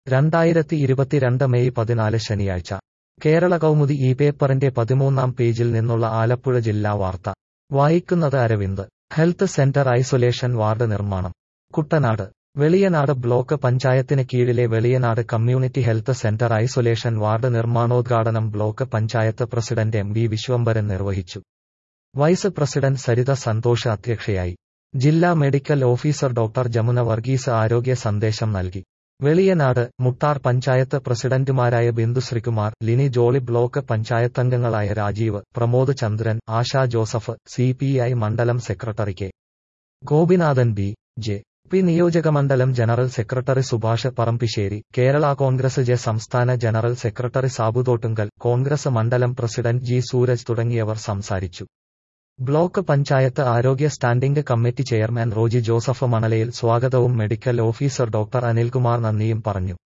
രണ്ടായിരത്തി ഇരുപത്തിരണ്ട് മെയ് പതിനാല് ശനിയാഴ്ച കേരള കൗമുദി ഈ പേപ്പറിന്റെ പതിമൂന്നാം പേജിൽ നിന്നുള്ള ആലപ്പുഴ ജില്ലാ വാർത്ത വായിക്കുന്നത് Aravind health centre isolation ward നിർമ്മാണം കുട്ടനാട് വെളിയനാട് ബ്ലോക്ക് പഞ്ചായത്തിന് കീഴിലെ Veliyanad community health centre isolation ward നിർമ്മാണോദ്ഘാടനം block panchayat president M V Vishwambharan നിർവഹിച്ചു വൈസ് പ്രസിഡന്റ് സരിത സന്തോഷ് അധ്യക്ഷയായി ജില്ലാ medical officer doctor Jamuna Varghese ആരോഗ്യ സന്ദേശം നൽകി വെളിയനാട് മുട്ടാർ പഞ്ചായത്ത് പ്രസിഡന്റുമാരായ ബിന്ദു ശ്രീകുമാർ ലിനി ജോളി ബ്ലോക്ക് പഞ്ചായത്തംഗങ്ങളായ രാജീവ് പ്രമോദ് ചന്ദ്രൻ ആശാ ജോസഫ് സി മണ്ഡലം secretary K Gopinathan B J P നിയോജകമണ്ഡലം general secretary Subhash പറമ്പിശ്ശേരി Kerala Congress J സംസ്ഥാന ജനറൽ സെക്രട്ടറി സാബുതോട്ടുങ്കൽ കോൺഗ്രസ് മണ്ഡലം പ്രസിഡന്റ് ജി സൂരജ് തുടങ്ങിയവർ സംസാരിച്ചു ബ്ലോക്ക് പഞ്ചായത്ത് ആരോഗ്യ standing committee chairman Roji Joseph Manalayil സ്വാഗതവും മെഡിക്കൽ ഓഫീസർ ഡോക്ടർ അനിൽകുമാർ നന്ദിയും പറഞ്ഞു